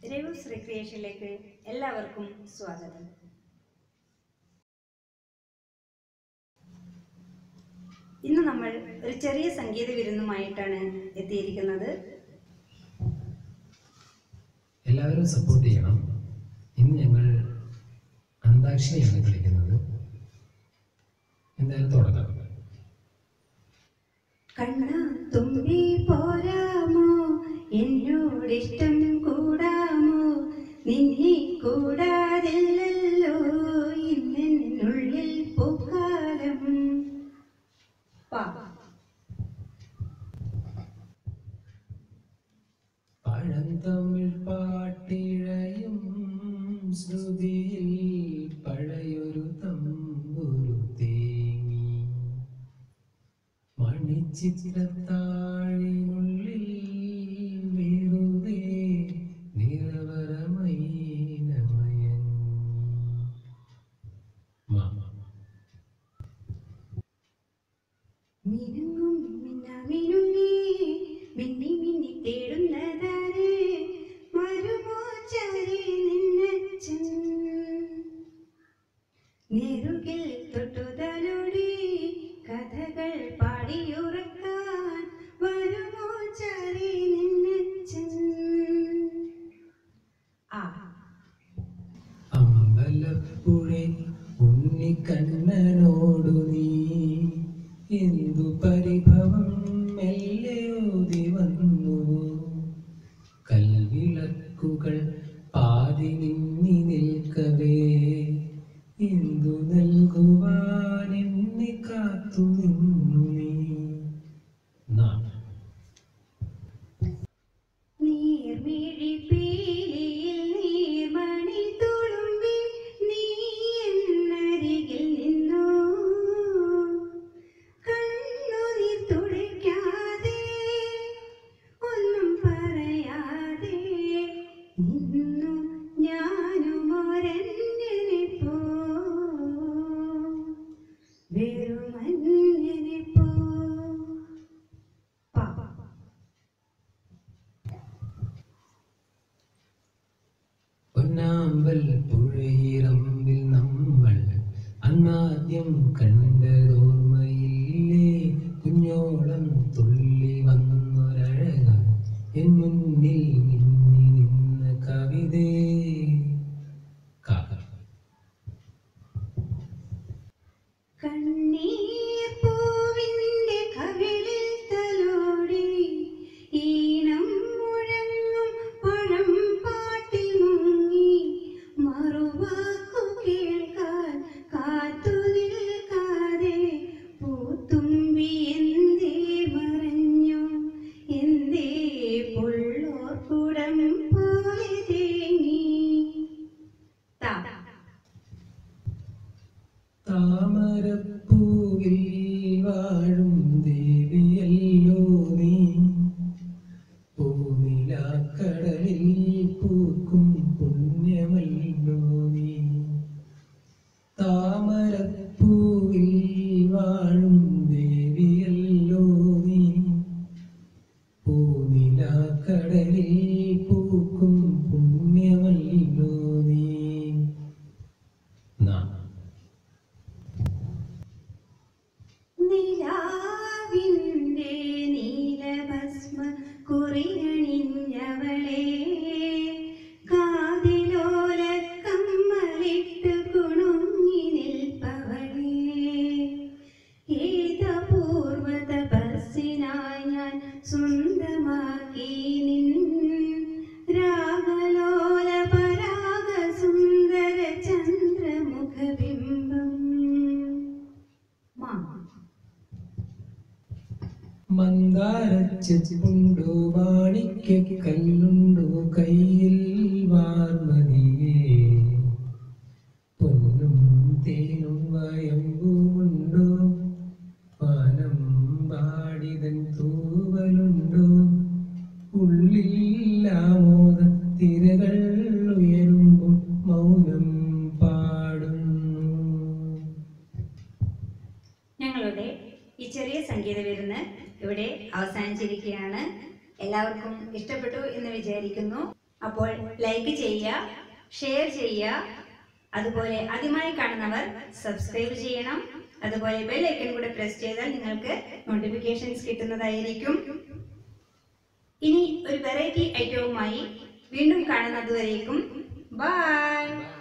രഘുസ് റിക്രിയേഷനിലേക്ക് എല്ലാവർക്കും സ്വാഗതം ഇന്ന് നമ്മൾ ഒരു ചെറിയ സംഗീത വിരുന്നുമായിട്ടാണ് എത്തിയിരിക്കുന്നത് എല്ലാവരും സപ്പോർട്ട് ചെയ്യണം ഇന്ന് ഞങ്ങൾ അന്താക്ഷരിയാണ് കളിക്കുന്നത് എന്തായാലും തുടങ്ങാം കണ്ണ തുമ്പി പോരാമോ എന്നോടിഷ്ടം കൂടാമോ നിന്നെ കൂടാതില്ലല്ലോ ഇന്നെന്നുള്ളിൽ പൂക്കാലം പാ പഴന്തമിഴ് പാട്ടിഴയും ശ്രുതിയിൽ പഴയൊരു തമ്പുരു തേങ്ങി മണിച്ചിത്രത്താഴിനുള്ളിൽ വെറുതെ നിറവറമൈനമയങ്ങി മാ മിനുങ്ങും മിന്നാമിനുങ്ങി മിന്നി മിന്നി തേടുന്നതാര് വരുമോ ചാരി നിന്നച്ചൻ നേരുകിൽ തൊട്ടുതലോടി കഥകൾ പാടിയുറക്കാൻ വരുമോ ചാരി നിന്നച്ചൻ ആ അമ്പലപ്പുഴെ ഉണ്ണിക്കണ്ണനോടു നീ എന്തു പരിഭവം മെല്ലെയോതി വന്നു കൽവിളക്കുകൾ പാതി നിന്നി നിൽക്കവേ എന്തു നൽകുവാൻ എന്നെ കാത്തു നിന്നു നീ നാം നീർമിഴി പീലിയിൽ നീർമണി തുളുമ്പി നീ എന്നരികിൽ നിന്നു കണ്ണുനീർ തുടിക്കാതെ ഒന്നും പറയാതെ നിന്നു ഞാനും ഒരന്യനെ പോ വെറുമന്യനെ പോ പാ പൊന്നാമ്പൽ പുഴയിറമ്പിൽ നമ്മൾ അന്നാദ്യം കണ്ടതോർമ്മയില്ലേ കുഞ്ഞോളം തുള്ളി വന്നൊരഴക എൻ മുന്നിൽ മിന്നി നിന്ന കവിതേ കാ കണ്ണീർ പൂവിന്റെ കവിളിൽ തലോടി ഈണം മുഴങ്ങും പഴം പാട്ടിൽ മുങ്ങി മറുവാക്കു കേൾക്കാൻ കാത്തു നിൽക്കാതെ പൂത്തുമ്പി എന്തേ മറഞ്ഞു എന്തേ പുള്ളോർക്കുടം പോലെ തേങ്ങി താ താമരപ്പൂവിൽ വാഴും ദേവിയല്ലോ നീ പൂനിലാക്കടലിൽ പൂക്കും പുണ്യമല്ലോ നീ താമരപ്പൂവിൽ വാഴും ദേവിയല്ലോ നീ പൂനിലാക്കടലിൽ പൂക്കും പുണ്യമല്ലോ നീ നാം നിലാവിൻ്റെ നീലഭസ്മ കുറിയണിഞ്ഞവളെ കാതിലോല കമ്മലിട്ട് കുണുങ്ങി നിൽപ്പവളെ ഏതപൂർവ തപസ്സിനായി ഞാൻ സ്വന്തമാക്കി നിൻ രാഗലോല പരാഗ സുന്ദര ചന്ദ്രമുഖബിംബം മാ മന്ദാരച്ചെപ്പുണ്ടോ മാണിക്കല്ലുണ്ടോ കയ്യിൽ വാർമതിയേ പൊന്നും തേനും വയമ്പുമുണ്ടോ പാനം പാടിതൻ തൂവലുണ്ടോ ഉള്ളിൽ ആമോദത്തിരകൾ ഉയരുമ്പോൾ മൗനം പാടുന്നു ഞങ്ങളുടെ ഈ ചെറിയ സംഗീത വിരുന്ന് ഇവിടെ അവസാനിച്ചിരിക്കുകയാണ് എല്ലാവർക്കും ഇഷ്ടപ്പെട്ടു എന്ന് വിചാരിക്കുന്നു അപ്പോൾ ലൈക്ക് ചെയ്യുക ഷെയർ ചെയ്യുക അതുപോലെ ആദ്യമായി കാണുന്നവർ സബ്സ്ക്രൈബ് ചെയ്യണം അതുപോലെ ബെൽ ഐക്കൺ കൂടെ പ്രസ് ചെയ്താൽ നിങ്ങൾക്ക് നോട്ടിഫിക്കേഷൻസ് കിട്ടുന്നതായിരിക്കും ഇനി ഒരു വെറൈറ്റി ഐറ്റവുമായി വീണ്ടും കാണുന്നതുവരേക്കും ബൈ